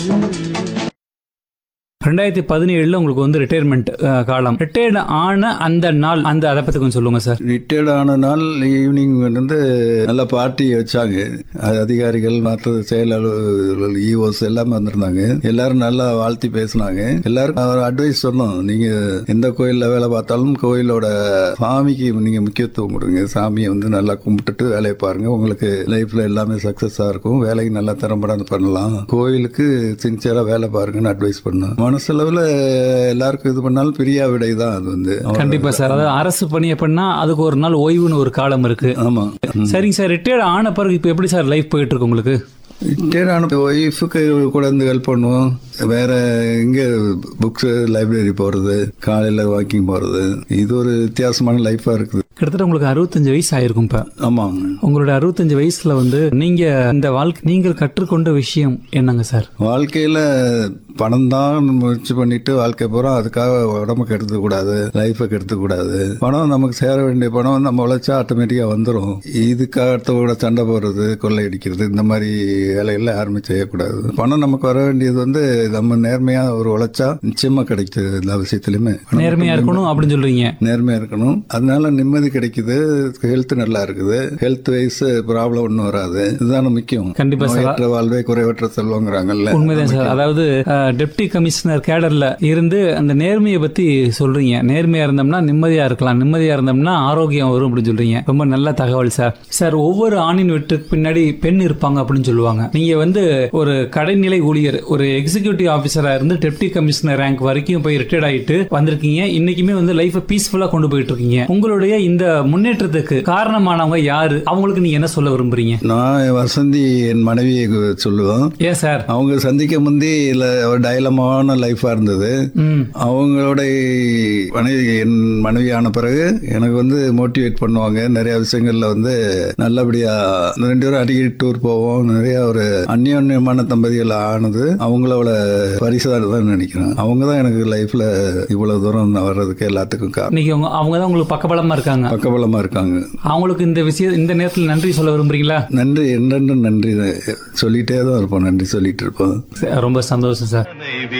ரெண்டாயிரத்தி பதினேழுல உங்களுக்கு வந்து ரிட்டையர்மெண்ட் காலம் ரிட்டையர்ட் ஆன அந்த நாள் அந்த அதை பத்தி கொஞ்சம் சொல்லுங்க சார் ரிட்டையர்ட் ஆன நாள் ஈவினிங் வந்து நல்ல பார்ட்டி வச்சாங்க அது அதிகாரிகள் மற்ற செயலாளர்கள் ஈஓஸ் எல்லாமே வந்திருந்தாங்க எல்லாரும் நல்லா வாழ்த்தி பேசினாங்க எல்லாருக்கும் ஒரு அட்வைஸ் சொன்னோம் நீங்க எந்த கோயில்ல வேலை பார்த்தாலும் கோயிலோட சாமிக்கு நீங்க முக்கியத்துவம் கொடுங்க சாமியை வந்து நல்லா கும்பிட்டுட்டு வேலையை பாருங்க உங்களுக்கு லைஃப்ல எல்லாமே சக்சஸா இருக்கும் வேலைக்கு நல்லா திறம்பட பண்ணலாம் கோயிலுக்கு சின்சியரா வேலை பாருங்கன்னு அட்வைஸ் பண்ணோம் மனசளவுல எல்லாருக்கும் இது பண்ணாலும் பிரியா விடை தான் அது வந்து கண்டிப்பா சார் அதாவது அரசு பணியை பண்ணா அதுக்கு ஒரு நாள் ஓய்வுன்னு ஒரு காலம் இருக்கு ஆமா சரிங்க சார் ரிட்டையர்ட் ஆன பிறகு இப்போ எப்படி சார் லைஃப் போயிட்டு இருக்கு உங்களுக்கு ரிட்டையர் ஒய்ஃபுக்கு கூட இருந்து ஹெல்ப் பண்ணுவோம் வேற இங்க புக்ஸ் லைப்ரரி போறது காலையில வாக்கிங் போறது இது ஒரு வித்தியாசமான லைஃபா இருக்குது கிட்டத்தட்ட உங்களுக்கு அறுபத்தஞ்சு வயசு ஆயிருக்கும் இப்ப ஆமாங்க உங்களோட அறுபத்தஞ்சு வயசுல வந்து நீங்க இந்த வாழ்க்கை நீங்கள் கற்றுக்கொண்ட விஷயம் என்னங்க சார் வாழ்க்கையில பணம் தான் முயற்சி பண்ணிட்டு வாழ்க்கை போறோம் அதுக்காக உடம்பு கெடுத்துக்க கூடாது லைஃபை கெடுத்துக்க கூடாது பணம் நமக்கு சேர வேண்டிய பணம் நம்ம உழைச்சா ஆட்டோமேட்டிக்கா வந்துடும் இதுக்காக அடுத்தவங்களோட சண்டை போடுறது கொள்ளையடிக்கிறது இந்த மாதிரி வேலைகள்ல யாருமே செய்யக்கூடாது பணம் நமக்கு வர வேண்டியது வந்து நம்ம நேர்மையா ஒரு உழைச்சா நிச்சயமா கிடைக்குது எல்லா விஷயத்திலுமே பணம் நேர்மையா இருக்கணும் அப்படின்னு சொல்றீங்க நேர்மையா இருக்கணும் அதனால நிம்மதி கிடைக்குது ஹெல்த் நல்லா இருக்குது ஹெல்த் வைஸ் ப்ராப்ளம் ஒன்றும் வராது இதுதான முக்கியம் கண்டிப்பா சார். நோயற்ற வாழ்வே குறைவற்ற செல்வங்கிறாங்கல்ல உண்மைதான் சார் அதாவது டெப்டி கமிஷனர் கேடர்ல இருந்து அந்த நேர்மையை பத்தி சொல்றீங்க நேர்மையா இருந்தோம்னா நிம்மதியா இருக்கலாம் நிம்மதியா இருந்தோம்னா ஆரோக்கியம் வரும் அப்படின்னு சொல்றீங்க ரொம்ப நல்ல தகவல் சார் சார் ஒவ்வொரு ஆணின் வீட்டுக்கு பின்னாடி பெண் இருப்பாங்க அப்படின்னு சொல்லுவாங்க நீங்க வந்து ஒரு கடைநிலை ஊழியர் ஒரு எக்ஸிகியூட்டிவ் ஆபீசரா இருந்து டெப்டி கமிஷனர் ரேங்க் வரைக்கும் போய் ரிட்டையர்ட் ஆயிட்டு வந்திருக்கீங்க இன்னைக்குமே வந்து லைஃபை பீஸ்ஃபுல்லா கொண்டு போயிட்டு இருக்கீங்க உங்களுடைய இந்த முன்னேற்றத்துக்கு காரணமானவங்க யாரு அவங்களுக்கு நீங்க என்ன சொல்ல விரும்புறீங்க நான் என் வசந்தி என் மனைவியை சொல்லுவேன் ஏன் சார் அவங்க சந்திக்க முந்தி இல்ல ஒரு டைலமான லைஃபா இருந்தது ம் அவங்களோட மனைவி என் மனைவி ஆன பிறகு எனக்கு வந்து மோட்டிவேட் பண்ணுவாங்க நிறைய விஷயங்கள்ல வந்து நல்லபடியா ரெண்டு பேரும் அடிக்கடி டூர் போவோம் நிறைய ஒரு அந்யோன்யமான தம்பதிகள் ஆனது அவங்களோட பரிசுதான் தான் நினைக்கிறேன் அவங்க தான் எனக்கு லைஃப்ல இவ்வளவு தூரம் நான் வர்றதுக்கு எல்லாத்துக்கும் காரணம் இன்னைக்கு அவங்க அவங்க தான் உங்களுக்கு பக்கபலமா இருக்காங்க பக்கபலமா இருக்காங்க அவங்களுக்கு இந்த விஷயம் இந்த நேரத்தில் நன்றி சொல்ல விரும்புறீங்களா நன்றி என்னென்று நன்றி சொல்லிட்டே தான் இருப்போம் நன்றி சொல்லிட்டு இருப்போம் சரி, ரொம்ப சந்தோஷம் சார்